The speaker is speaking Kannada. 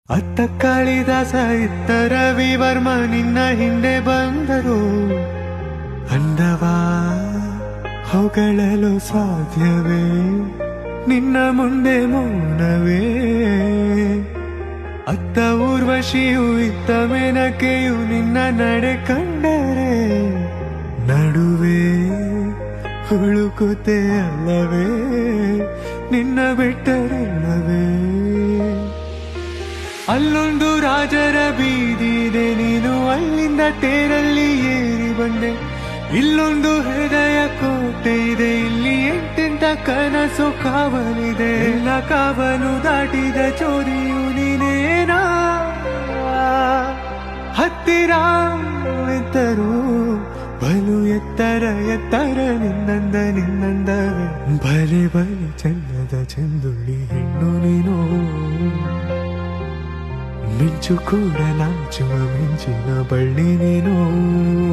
ಅತ್ತ ಕಾಳಿದಾಸ ಇತ್ತ ರವಿವರ್ಮ ನಿನ್ನ ಹಿಂದೆ ಬಂದರು ಅಂದವಾ ಹೊಗಳಲು ಸಾಧ್ಯವೇ ನಿನ್ನ ಮುಂದೆ ಮೌನವೇ ಅತ್ತ ಊರ್ವಶಿಯು ಇತ್ತ ಮೇನಕೆಯು ನಿನ್ನ ನಡೆ ಕಂಡರೆ ನಡುವೆ ಹುಳುಕುತ್ತೆ ಅಲ್ಲವೇ ನಿನ್ನ ಬಿಟ್ಟರಿಲ್ಲವೇ ಅಲ್ಲೊಂದು ರಾಜರ ಬೀದಿದೆ ನೀನು ಅಲ್ಲಿಂದ ತೇರಲ್ಲಿ ಏರಿ ಬಂದೆ ಇಲ್ಲೊಂದು ಹೃದಯ ಕೋಟೆ ಇದೆ ಇಲ್ಲಿ ಎಂತೆಂತ ಕನಸು ಕಾವಲಿದೆ ಎಲ್ಲ ಕಾವಲು ದಾಟಿದ ಚೋರಿಯು ನೀನೇನಾ ಹತ್ತಿರ ಎತ್ತರು ಬಲು ಎತ್ತರ ಎತ್ತರ ನಿನ್ನಂದ ನಿನ್ನಂದವೇ ಬಲೆ ಬಲೆ ಚಂದದ ಚಂದುಳ್ಳಿ ಹೆಣ್ಣು ನೀನು ಮಿಂಚು ಕೂಡ ನಾಚುವ ಮಿಂಚಿನ ಬಳ್ಳಿ ನೀನು